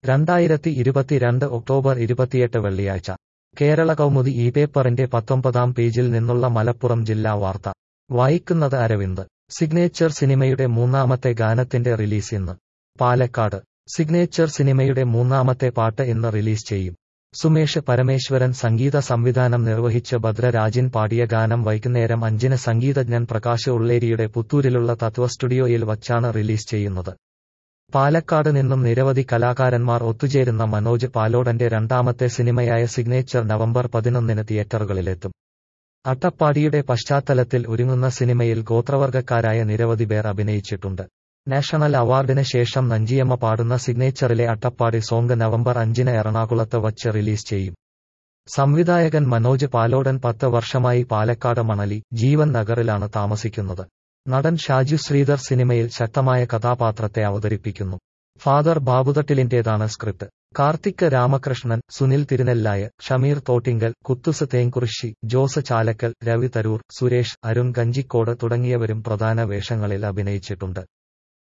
രണ്ടായിരത്തി ഇരുപത്തിരണ്ട് ഒക്ടോബർ ഇരുപത്തിയെട്ട് വെള്ളിയാഴ്ച കേരള കൗമുദി ഈ പേപ്പറിന്റെ പത്തൊമ്പതാം പേജിൽ നിന്നുള്ള മലപ്പുറം ജില്ലാ വാർത്ത വായിക്കുന്നത് അരവിന്ദ് സിഗ്നേച്ചർ സിനിമയുടെ മൂന്നാമത്തെ ഗാനത്തിന്റെ റിലീസ് ഇന്ന് പാലക്കാട് സിഗ്നേച്ചർ സിനിമയുടെ മൂന്നാമത്തെ പാട്ട് ഇന്ന് റിലീസ് ചെയ്യും സുമേഷ് പരമേശ്വരൻ സംഗീത സംവിധാനം നിർവഹിച്ച് ഭദ്രരാജിൻ പാടിയ ഗാനം വൈകുന്നേരം അഞ്ചിന് സംഗീതജ്ഞൻ പ്രകാശ് ഉള്ളേരിയുടെ പുത്തൂരിലുള്ള തത്വ സ്റ്റുഡിയോയിൽ വച്ചാണ് റിലീസ് ചെയ്യുന്നത് പാലക്കാട് നിന്നും നിരവധി കലാകാരന്മാർ ഒത്തുചേരുന്ന മനോജ് പാലോടന്റെ രണ്ടാമത്തെ സിനിമയായ സിഗ്നേച്ചർ നവംബർ പതിനൊന്നിന് തിയേറ്ററുകളിലെത്തും അട്ടപ്പാടിയുടെ പശ്ചാത്തലത്തിൽ ഒരുങ്ങുന്ന സിനിമയിൽ ഗോത്രവർഗക്കാരായ നിരവധി പേർ അഭിനയിച്ചിട്ടുണ്ട് നാഷണൽ അവാർഡിന് ശേഷം നഞ്ചിയമ്മ പാടുന്ന സിഗ്നേച്ചറിലെ അട്ടപ്പാടി സോങ് നവംബർ അഞ്ചിന് എറണാകുളത്ത് വച്ച് റിലീസ് ചെയ്യും സംവിധായകൻ മനോജ് പാലോടൻ പത്ത് വർഷമായി പാലക്കാട് മണലി ജീവൻ നഗറിലാണ് താമസിക്കുന്നത് നടൻ ഷാജു ശ്രീധർ സിനിമയിൽ ശക്തമായ കഥാപാത്രത്തെ അവതരിപ്പിക്കുന്നു ഫാദർ ബാബുതട്ടിലിന്റേതാണ് സ്ക്രിപ്റ്റ് കാർത്തിക് രാമകൃഷ്ണൻ സുനിൽ തിരുനെല്ലായ ഷമീർ തോട്ടിങ്കൽ കുത്തുസ് തേങ്കുറിശി ജോസ് ചാലക്കൽ രവി തരൂർ സുരേഷ് അരുൺ ഗഞ്ചിക്കോട് തുടങ്ങിയവരും പ്രധാന വേഷങ്ങളിൽ അഭിനയിച്ചിട്ടുണ്ട്